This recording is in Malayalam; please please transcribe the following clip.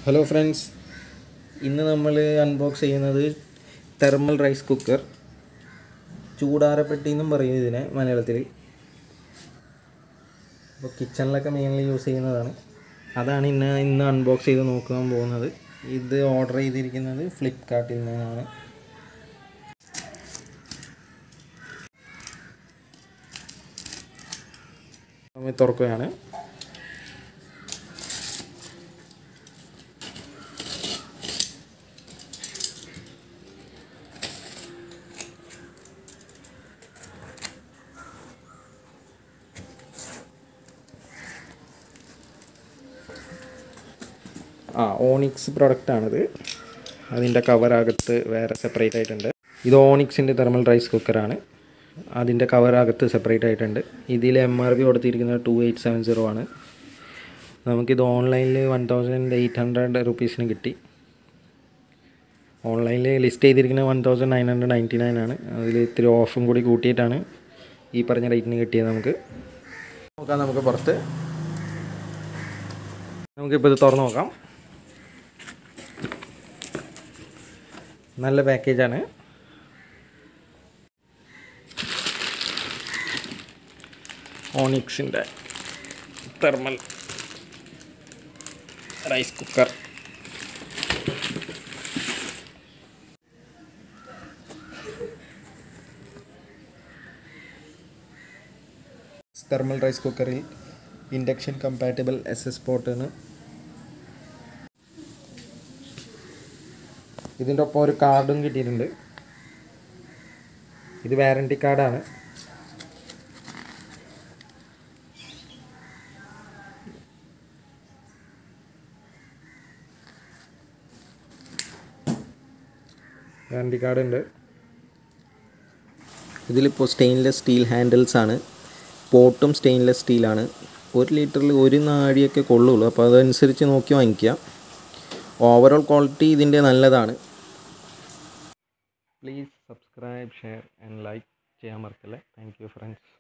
ഹലോ ഫ്രണ്ട്സ് ഇന്ന് നമ്മൾ അൺബോക്സ് ചെയ്യുന്നത് തെർമൽ റൈസ് കുക്കർ ചൂടാരപ്പെട്ടി എന്നും പറയും ഇതിനെ മലയാളത്തിൽ അപ്പോൾ കിച്ചണിലൊക്കെ മെയിൻലി യൂസ് ചെയ്യുന്നതാണ് അതാണ് ഇന്ന് ഇന്ന് അൺബോക്സ് ചെയ്ത് നോക്കാൻ പോകുന്നത് ഇത് ഓർഡർ ചെയ്തിരിക്കുന്നത് ഫ്ലിപ്കാർട്ടിൽ നിന്നാണ് നമ്മൾ തുറക്കുകയാണ് ആ ഓണിക്സ് പ്രൊഡക്റ്റാണിത് അതിൻ്റെ കവറകത്ത് വേറെ സെപ്പറേറ്റ് ആയിട്ടുണ്ട് ഇത് ഓണിക്സിൻ്റെ തെർമൽ റൈസ് കുക്കറാണ് അതിൻ്റെ കവറകത്ത് സെപ്പറേറ്റ് ആയിട്ടുണ്ട് ഇതിൽ എം ആർ പി കൊടുത്തിരിക്കുന്നത് ടു എയ്റ്റ് സെവൻ സീറോ ആണ് നമുക്കിത് ഓൺലൈനിൽ വൺ തൗസൻഡ് എയ്റ്റ് ഹൺഡ്രഡ് റുപ്പീസിന് കിട്ടി ഓൺലൈനിൽ ലിസ്റ്റ് ചെയ്തിരിക്കുന്നത് one thousand nine hundred ninety nine ആണ് അതിൽ ഇത്തിരി ഓഫും കൂടി കൂട്ടിയിട്ടാണ് ഈ പറഞ്ഞ റേറ്റിന് കിട്ടിയത് നമുക്ക് നോക്കാം നമുക്ക് പുറത്ത് നമുക്കിപ്പോൾ ഇത് തുറന്ന് നോക്കാം നല്ല പാക്കേജാണ് ഓണിക്സിൻ്റെ thermal rice cooker thermal rice കുക്കറിൽ ഇൻഡക്ഷൻ കമ്പാറ്റബിൾ എസ് എസ് പോർട്ടാണ് ഇതിൻ്റെ ഒപ്പം ഒരു കാർഡും കിട്ടിയിട്ടുണ്ട് ഇത് വാറണ്ടി കാർഡാണ് വാറണ്ടി കാർഡ് ഉണ്ട് ഇതിലിപ്പോൾ സ്റ്റെയിൻലെസ് സ്റ്റീൽ ഹാൻഡിൽസ് ആണ് പോട്ടും സ്റ്റെയിൻലെസ് സ്റ്റീലാണ് ഒരു ലിറ്ററിൽ ഒരു നാഴിയൊക്കെ കൊള്ളുള്ളൂ അപ്പോൾ അതനുസരിച്ച് നോക്കി വാങ്ങിക്കുക ഓവറോൾ ക്വാളിറ്റി ഇതിൻ്റെ നല്ലതാണ് please subscribe share and like ചെയ്യാൻ മറക്കല്ലേ താങ്ക് യു ഫ്രണ്ട്സ്